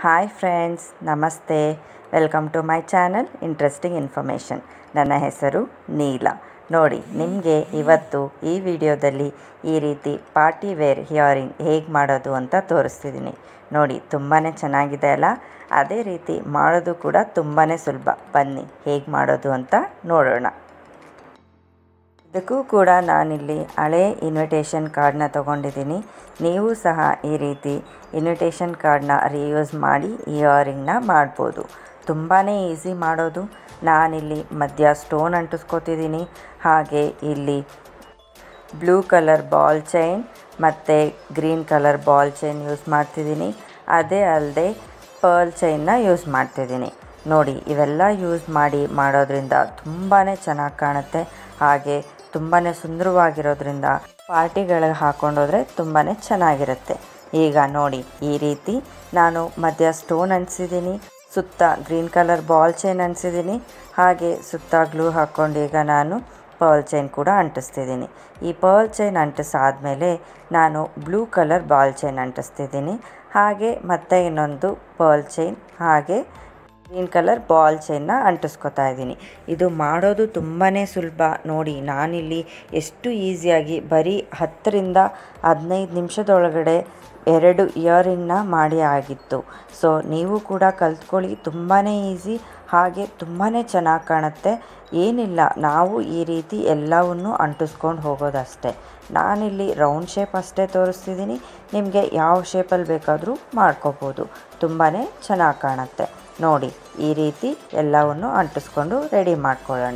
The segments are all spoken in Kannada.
ಹಾಯ್ ಫ್ರೆಂಡ್ಸ್ ನಮಸ್ತೆ welcome to my channel interesting information ನನ್ನ ಹೆಸರು ನೀಲ ನೋಡಿ ನಿಮಗೆ ಇವತ್ತು ಈ ವಿಡಿಯೋದಲ್ಲಿ ಈ ರೀತಿ ಪಾರ್ಟಿ ವೇರ್ ಹಿಯರಿಂಗ್ ಹೇಗೆ ಮಾಡೋದು ಅಂತ ತೋರಿಸ್ತಿದ್ದೀನಿ ನೋಡಿ ತುಂಬಾ ಚೆನ್ನಾಗಿದೆ ಅಲ್ಲ ಅದೇ ರೀತಿ ಮಾಡೋದು ಕೂಡ ತುಂಬಾ ಸುಲಭ ಬನ್ನಿ ಹೇಗೆ ಮಾಡೋದು ಅಂತ ನೋಡೋಣ ಇದಕ್ಕೂ ಕೂಡ ನಾನಿಲ್ಲಿ ಹಳೆ ಇನ್ವಿಟೇಷನ್ ಕಾರ್ಡ್ನ ತೊಗೊಂಡಿದ್ದೀನಿ ನೀವು ಸಹ ಈ ರೀತಿ ಇನ್ವಿಟೇಷನ್ ಕಾರ್ಡ್ನ ರೀಯೂಸ್ ಮಾಡಿ ಇಯರಿಂಗ್ನ ಮಾಡ್ಬೋದು ತುಂಬಾ ಈಸಿ ಮಾಡೋದು ನಾನಿಲ್ಲಿ ಮಧ್ಯ ಸ್ಟೋನ್ ಅಂಟಿಸ್ಕೊತಿದ್ದೀನಿ ಹಾಗೆ ಇಲ್ಲಿ ಬ್ಲೂ ಕಲರ್ ಬಾಲ್ ಚೈನ್ ಮತ್ತು green colour ball chain use ಮಾಡ್ತಿದ್ದೀನಿ ಅದೇ ಅಲ್ಲದೆ ಪರ್ಲ್ ಚೈನ್ನ ಯೂಸ್ ಮಾಡ್ತಿದ್ದೀನಿ ನೋಡಿ ಇವೆಲ್ಲ ಯೂಸ್ ಮಾಡಿ ಮಾಡೋದ್ರಿಂದ ತುಂಬಾ ಚೆನ್ನಾಗಿ ಕಾಣುತ್ತೆ ಹಾಗೆ ತುಂಬಾ ಸುಂದರವಾಗಿರೋದ್ರಿಂದ ಪಾರ್ಟಿಗಳಿಗೆ ಹಾಕೊಂಡೋದ್ರೆ ತುಂಬಾ ಚೆನ್ನಾಗಿರುತ್ತೆ ಈಗ ನೋಡಿ ಈ ರೀತಿ ನಾನು ಮಧ್ಯ ಸ್ಟೋನ್ ಅಂಟಿಸಿದ್ದೀನಿ ಸುತ್ತ ಗ್ರೀನ್ ಕಲರ್ ಬಾಲ್ ಚೈನ್ ಅಂಟಿಸಿದ್ದೀನಿ ಹಾಗೆ ಸುತ್ತ ಗ್ಲೂ ಹಾಕ್ಕೊಂಡು ಈಗ ನಾನು ಪರ್ಲ್ ಚೈನ್ ಕೂಡ ಅಂಟಿಸ್ತಿದ್ದೀನಿ ಈ ಪರ್ಲ್ ಚೈನ್ ಅಂಟಿಸಾದ್ಮೇಲೆ ನಾನು ಬ್ಲೂ ಕಲರ್ ಬಾಲ್ ಚೈನ್ ಅಂಟಿಸ್ತಿದ್ದೀನಿ ಹಾಗೆ ಮತ್ತೆ ಇನ್ನೊಂದು ಪರ್ಲ್ ಚೈನ್ ಹಾಗೆ ಗ್ರೀನ್ ಕಲರ್ ಬಾಲ್ ಚೈನ್ನ ಅಂಟಿಸ್ಕೊತಾ ಇದ್ದೀನಿ ಇದು ಮಾಡೋದು ತುಂಬಾ ಸುಲಭ ನೋಡಿ ನಾನಿಲ್ಲಿ ಎಷ್ಟು ಈಸಿಯಾಗಿ ಬರೀ ಹತ್ತರಿಂದ ಹದಿನೈದು ನಿಮಿಷದೊಳಗಡೆ ಎರಡು ಇಯರಿಂಗ್ನ ಮಾಡಿ ಆಗಿತ್ತು ಸೊ ನೀವು ಕೂಡ ಕಲ್ತ್ಕೊಳ್ಳಿ ತುಂಬಾ ಈಸಿ ಹಾಗೆ ತುಂಬಾ ಚೆನ್ನಾಗಿ ಕಾಣುತ್ತೆ ಏನಿಲ್ಲ ನಾವು ಈ ರೀತಿ ಎಲ್ಲವನ್ನು ಅಂಟಿಸ್ಕೊಂಡು ಹೋಗೋದಷ್ಟೇ ನಾನಿಲ್ಲಿ ರೌಂಡ್ ಶೇಪ್ ಅಷ್ಟೇ ತೋರಿಸ್ತಿದ್ದೀನಿ ನಿಮಗೆ ಯಾವ ಶೇಪಲ್ಲಿ ಬೇಕಾದರೂ ಮಾಡ್ಕೋಬೋದು ತುಂಬಾ ಚೆನ್ನಾಗಿ ಕಾಣುತ್ತೆ ನೋಡಿ ಈ ರೀತಿ ಎಲ್ಲವನ್ನು ಅಂಟಿಸ್ಕೊಂಡು ರೆಡಿ ಮಾಡ್ಕೊಳ್ಳೋಣ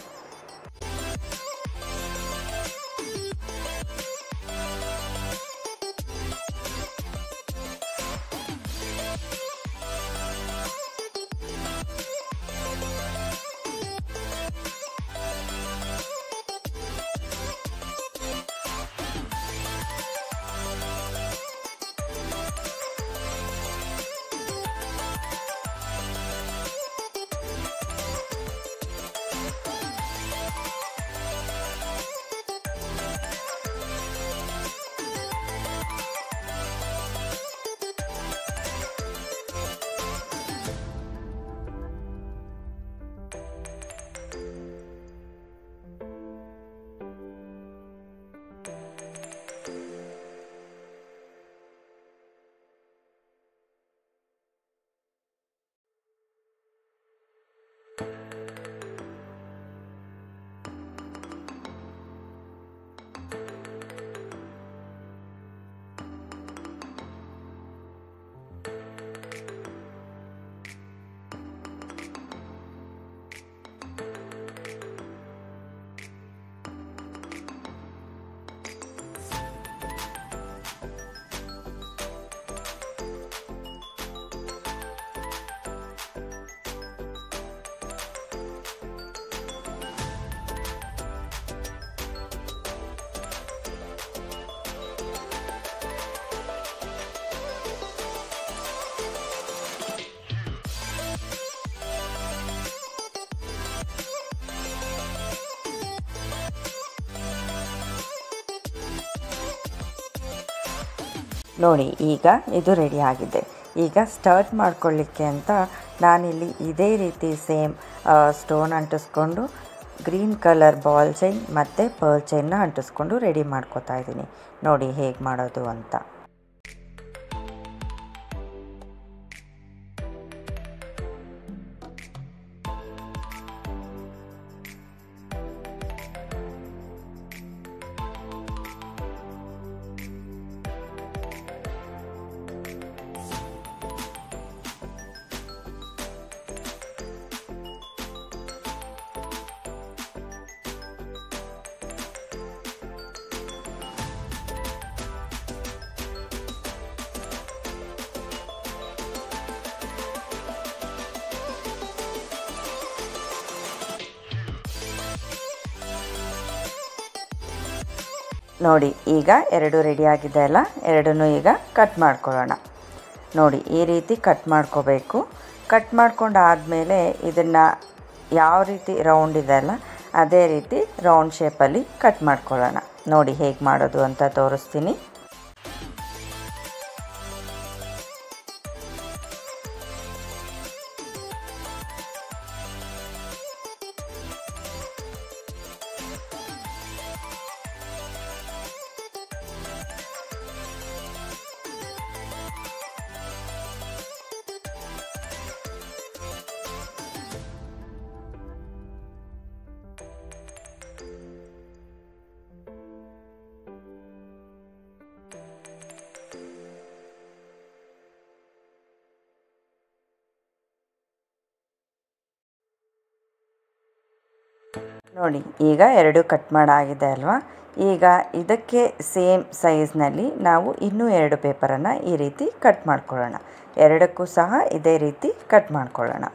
ನೋಡಿ ಈಗ ಇದು ರೆಡಿ ಆಗಿದೆ ಈಗ ಸ್ಟಾರ್ಟ್ ಮಾಡ್ಕೊಳ್ಳಿಕ್ಕೆ ಅಂತ ನಾನಿಲ್ಲಿ ಇದೇ ರೀತಿ ಸೇಮ್ ಸ್ಟೋನ್ ಅಂಟಿಸ್ಕೊಂಡು ಗ್ರೀನ್ ಕಲರ್ ಬಾಲ್ ಚೈನ್ ಮತ್ತು ಪರ್ಲ್ ಚೈನ್ನ ಅಂಟಿಸ್ಕೊಂಡು ರೆಡಿ ಮಾಡ್ಕೋತಾ ಇದ್ದೀನಿ ನೋಡಿ ಹೇಗೆ ಮಾಡೋದು ಅಂತ ನೋಡಿ ಈಗ ಎರಡು ರೆಡಿ ಆಗಿದೆ ಅಲ್ಲ ಎರಡನ್ನೂ ಈಗ ಕಟ್ ಮಾಡ್ಕೊಳ್ಳೋಣ ನೋಡಿ ಈ ರೀತಿ ಕಟ್ ಮಾಡ್ಕೋಬೇಕು ಕಟ್ ಮಾಡ್ಕೊಂಡು ಆದಮೇಲೆ ಇದನ್ನು ಯಾವ ರೀತಿ ರೌಂಡ್ ಇದೆ ಅಲ್ಲ ಅದೇ ರೀತಿ ರೌಂಡ್ ಶೇಪಲ್ಲಿ ಕಟ್ ಮಾಡ್ಕೊಳ್ಳೋಣ ನೋಡಿ ಹೇಗೆ ಮಾಡೋದು ಅಂತ ತೋರಿಸ್ತೀನಿ ನೋಡಿ ಈಗ ಎರಡು ಕಟ್ ಮಾಡಾಗಿದೆ ಅಲ್ವಾ ಈಗ ಇದಕ್ಕೆ ಸೇಮ್ ಸೈಜ್ನಲ್ಲಿ ನಾವು ಇನ್ನೂ ಎರಡು ಪೇಪರನ್ನು ಈ ರೀತಿ ಕಟ್ ಮಾಡ್ಕೊಳ್ಳೋಣ ಎರಡಕ್ಕೂ ಸಹ ಇದೇ ರೀತಿ ಕಟ್ ಮಾಡ್ಕೊಳ್ಳೋಣ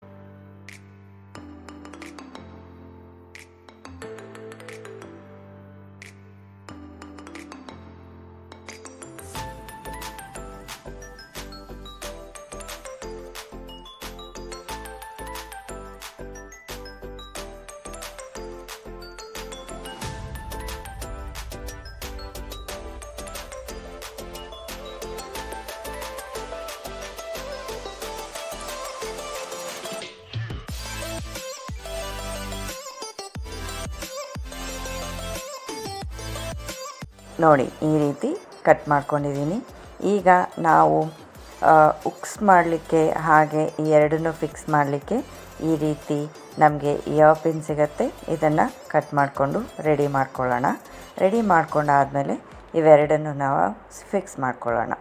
ನೋಡಿ ಈ ರೀತಿ ಕಟ್ ಮಾಡ್ಕೊಂಡಿದ್ದೀನಿ ಈಗ ನಾವು ಉಕ್ಸ್ ಮಾಡಲಿಕ್ಕೆ ಹಾಗೆ ಈ ಎರಡನ್ನೂ ಫಿಕ್ಸ್ ಮಾಡಲಿಕ್ಕೆ ಈ ರೀತಿ ನಮಗೆ ಇಯರ್ ಪಿನ್ ಸಿಗುತ್ತೆ ಇದನ್ನು ಕಟ್ ಮಾಡಿಕೊಂಡು ರೆಡಿ ಮಾಡ್ಕೊಳ್ಳೋಣ ರೆಡಿ ಮಾಡ್ಕೊಂಡಾದಮೇಲೆ ಇವೆರಡನ್ನು ನಾವು ಫಿಕ್ಸ್ ಮಾಡ್ಕೊಳ್ಳೋಣ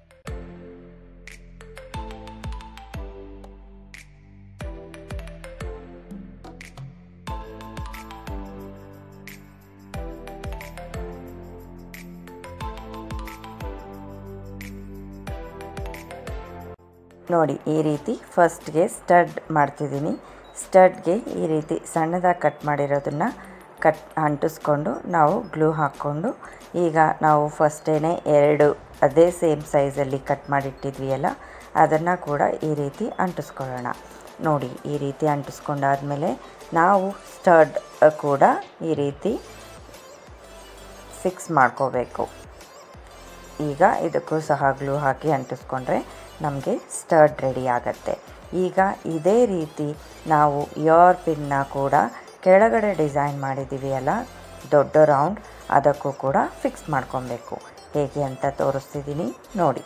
ನೋಡಿ ಈ ರೀತಿ ಫಸ್ಟ್ಗೆ ಸ್ಟಡ್ ಮಾಡ್ತಿದ್ದೀನಿ ಸ್ಟಡ್ಗೆ ಈ ರೀತಿ ಸಣ್ಣದಾಗಿ ಕಟ್ ಮಾಡಿರೋದನ್ನು ಕಟ್ ಅಂಟಿಸ್ಕೊಂಡು ನಾವು ಗ್ಲೂ ಹಾಕ್ಕೊಂಡು ಈಗ ನಾವು ಫಸ್ಟೇ ಎರಡು ಅದೇ ಸೇಮ್ ಸೈಜಲ್ಲಿ ಕಟ್ ಮಾಡಿಟ್ಟಿದ್ವಿ ಅಲ್ಲ ಅದನ್ನು ಕೂಡ ಈ ರೀತಿ ಅಂಟಿಸ್ಕೊಳ್ಳೋಣ ನೋಡಿ ಈ ರೀತಿ ಅಂಟಿಸ್ಕೊಂಡಾದಮೇಲೆ ನಾವು ಸ್ಟಡ್ ಕೂಡ ಈ ರೀತಿ ಫಿಕ್ಸ್ ಮಾಡ್ಕೋಬೇಕು ಈಗ ಇದಕ್ಕೂ ಸಹ ಗ್ಲೂ ಹಾಕಿ ಅಂಟಿಸ್ಕೊಂಡ್ರೆ ನಮಗೆ ಸ್ಟರ್ಡ್ ರೆಡಿ ಆಗುತ್ತೆ ಈಗ ಇದೇ ರೀತಿ ನಾವು ಇಯರ್ ಪಿನ್ನ ಕೂಡ ಕೆಳಗಡೆ ಡಿಸೈನ್ ಮಾಡಿದ್ದೀವಿ ಅಲ್ಲ ದೊಡ್ಡ ರೌಂಡ್ ಅದಕ್ಕೂ ಕೂಡ ಫಿಕ್ಸ್ ಮಾಡ್ಕೊಬೇಕು ಹೇಗೆ ಅಂತ ತೋರಿಸ್ತಿದ್ದೀನಿ ನೋಡಿ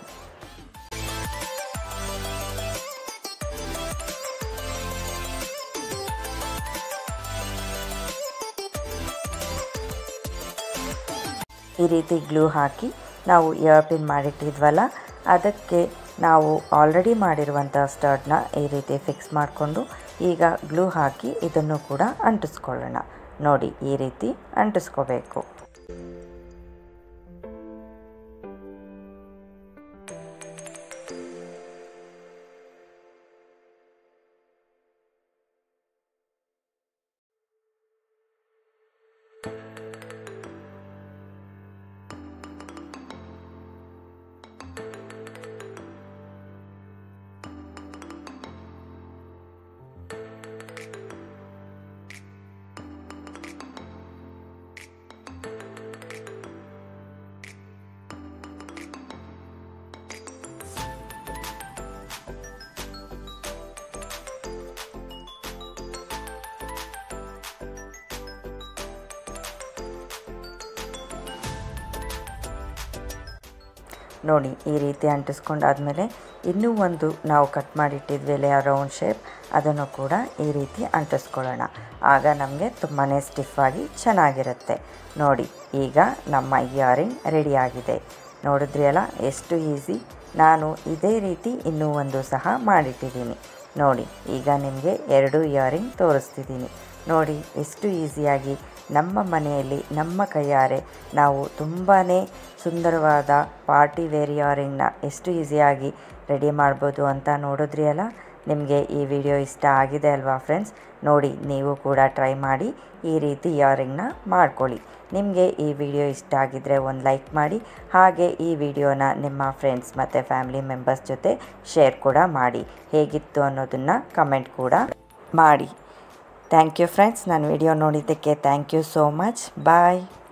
ಈ ರೀತಿ ಗ್ಲೂ ಹಾಕಿ ನಾವು ಇಯರ್ ಪಿನ್ ಮಾಡಿಟ್ಟಿದ್ವಲ್ಲ ಅದಕ್ಕೆ ನಾವು ಆಲ್ರೆಡಿ ಮಾಡಿರುವಂಥ ಸ್ಟರ್ಟ್ನ ಈ ರೀತಿ ಫಿಕ್ಸ್ ಮಾಡಿಕೊಂಡು ಈಗ ಗ್ಲೂ ಹಾಕಿ ಇದನ್ನು ಕೂಡ ಅಂಟಿಸ್ಕೊಳ್ಳೋಣ ನೋಡಿ ಈ ರೀತಿ ಅಂಟಿಸ್ಕೋಬೇಕು ನೋಡಿ ಈ ರೀತಿ ಅಂಟಿಸ್ಕೊಂಡಾದ್ಮೇಲೆ ಇನ್ನೂ ಒಂದು ನಾವು ಕಟ್ ಮಾಡಿಟ್ಟಿದ್ವಿ ಆ ರೌಂಡ್ ಶೇಪ್ ಅದನ್ನು ಕೂಡ ಈ ರೀತಿ ಅಂಟಿಸ್ಕೊಳ್ಳೋಣ ಆಗ ನಮಗೆ ತುಂಬಾ ಸ್ಟಿಫಾಗಿ ಚೆನ್ನಾಗಿರುತ್ತೆ ನೋಡಿ ಈಗ ನಮ್ಮ ಇಯರಿಂಗ್ ರೆಡಿಯಾಗಿದೆ ನೋಡಿದ್ರಿ ಅಲ್ಲ ಎಷ್ಟು ಈಸಿ ನಾನು ಇದೇ ರೀತಿ ಇನ್ನೂ ಒಂದು ಸಹ ಮಾಡಿಟ್ಟಿದ್ದೀನಿ ನೋಡಿ ಈಗ ನಿಮಗೆ ಎರಡು ಇಯರಿಂಗ್ ತೋರಿಸ್ತಿದ್ದೀನಿ ನೋಡಿ ಎಷ್ಟು ಈಸಿಯಾಗಿ ನಮ್ಮ ಮನೆಯಲ್ಲಿ ನಮ್ಮ ಕೈಯಾರೆ ನಾವು ತುಂಬಾ ಸುಂದರವಾದ ಪಾರ್ಟಿ ವೇರ್ ಇಯರಿಂಗ್ನ ಎಷ್ಟು ಈಸಿಯಾಗಿ ರೆಡಿ ಮಾಡ್ಬೋದು ಅಂತ ನೋಡಿದ್ರಿ ಅಲ್ಲ ನಿಮಗೆ ಈ ವಿಡಿಯೋ ಇಷ್ಟ ಆಗಿದೆ ಅಲ್ವಾ ಫ್ರೆಂಡ್ಸ್ ನೋಡಿ ನೀವು ಕೂಡ ಟ್ರೈ ಮಾಡಿ ಈ ರೀತಿ ಇಯರಿಂಗ್ನ ಮಾಡ್ಕೊಳ್ಳಿ ನಿಮಗೆ ಈ ವಿಡಿಯೋ ಇಷ್ಟ ಆಗಿದ್ದರೆ ಒಂದು ಲೈಕ್ ಮಾಡಿ ಹಾಗೆ ಈ ವಿಡಿಯೋನ ನಿಮ್ಮ ಫ್ರೆಂಡ್ಸ್ ಮತ್ತು ಫ್ಯಾಮಿಲಿ ಮೆಂಬರ್ಸ್ ಜೊತೆ ಶೇರ್ ಕೂಡ ಮಾಡಿ ಹೇಗಿತ್ತು ಅನ್ನೋದನ್ನು ಕಮೆಂಟ್ ಕೂಡ ಮಾಡಿ ಥ್ಯಾಂಕ್ ಯು ಫ್ರೆಂಡ್ಸ್ ನಾನು ವಿಡಿಯೋ ನೋಡಿದ್ದಕ್ಕೆ thank you so much bye